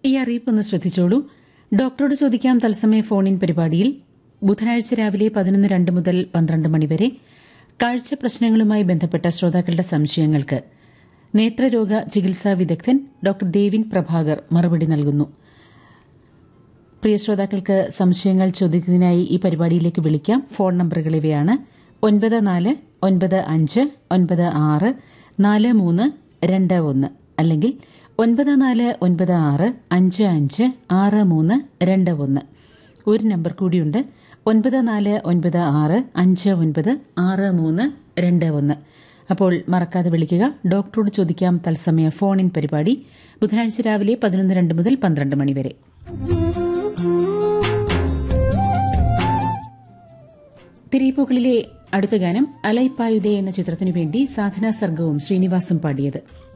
ഈ അറിയിപ്പ് ഒന്ന് ശ്രദ്ധിച്ചോളൂ ഡോക്ടറോട് ചോദിക്കാം തത്സമയ ഫോണിൻ പരിപാടിയിൽ ബുധനാഴ്ച രാവിലെ പതിനൊന്ന് രണ്ട് മുതൽ പന്ത്രണ്ട് മണിവരെ കാഴ്ച പ്രശ്നങ്ങളുമായി ബന്ധപ്പെട്ട ശ്രോതാക്കളുടെ സംശയങ്ങൾക്ക് നേത്രരോഗ ചികിത്സാ വിദഗ്ധൻ ഡോക്ടർ ദേവിൻ പ്രഭാകർ മറുപടി നൽകുന്നു പ്രിയ ശ്രോതാക്കൾക്ക് സംശയങ്ങൾ ചോദിക്കുന്നതിനായി ഈ പരിപാടിയിലേക്ക് വിളിക്കാം ഫോൺ നമ്പറുകൾ ഇവയാണ് ഒൻപത് നാല് ഒൻപത് അഞ്ച് ഒൻപത് ആറ് നാല് മൂന്ന് രണ്ട് ഒന്ന് അല്ലെങ്കിൽ ഒൻപത് നാല് ഒൻപത് ആറ് അഞ്ച് അഞ്ച് ആറ് മൂന്ന് രണ്ട് ഒന്ന് ഒരു നമ്പർ കൂടിയുണ്ട് ഒൻപത് നാല് ഒൻപത് ആറ് അഞ്ച് ഒൻപത് ആറ് മൂന്ന് രണ്ട് ഒന്ന് അപ്പോൾ മറക്കാതെ വിളിക്കുക ഡോക്ടറോട് ചോദിക്കാം തത്സമയ ഫോൺ ഇൻ പരിപാടി ബുധനാഴ്ച രാവിലെ പതിനൊന്ന് രണ്ട് മുതൽ പന്ത്രണ്ട് മണിവരെ തിരീപ്പുകളിലെ അടുത്ത ഗാനം അലൈപ്പായുദേ എന്ന ചിത്രത്തിനു വേണ്ടി സാധന സർഗവും ശ്രീനിവാസും പാടിയത്